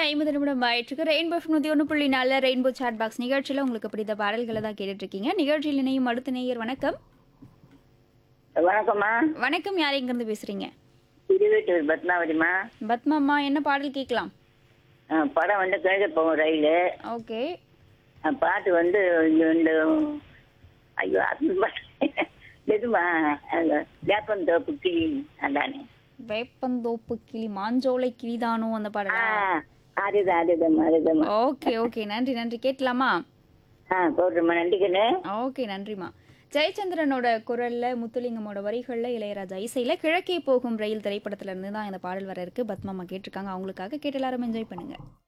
ஐம்பது நிமிடம் ஆயிட்டுருக்கு ரெயின்போ நூற்றி ஒன்று புள்ளி நாலு ரெயின்போ சாட் பாக்ஸ் நிகழ்ச்சியில் உங்களுக்கு பிடித்த பாடல்களை தான் கேட்டுட்டு இருக்கீங்க நிகழ்ச்சியில் இணையும் அடுத்த நேயர் வணக்கம் வணக்கம்மா வணக்கம் யார் எங்கேருந்து பேசுறீங்க திருவீட்டூர் பத்மாவதிம்மா பத்மாம்மா என்ன பாடல் கேட்கலாம் ஆ, படம் வந்து கிழக்கு போகும் ரயில் ஓகே பாட்டு வந்து இந்த ஐயோ அது பாட்டு எதுமா வேப்பந்தோப்பு கிளி அதானே வேப்பந்தோப்பு கிளி மாஞ்சோலை கிளிதானோ அந்த ஆ பாடலா அதுதான் அதுதாம்மா அதுதாம்மா ஓகே ஓகே நன்றி நன்றி கேட்கலாமா ஆ போடுறேம்மா நன்றிக்கண்ணு ஓகே நன்றிம்மா ஜெயச்சந்திரனோட குரல்ல முத்துலிங்கமோட வரிகள்ல இளையராஜா இசையில கிழக்கே போகும் ரயில் திரைப்படத்துல இருந்து தான் இந்த பாடல் வர இருக்கு பத்மாமா கேட்டிருக்காங்க அவங்களுக்காக கேட்டு எல்லாரும் என்ஜாய் பண்ணுங்க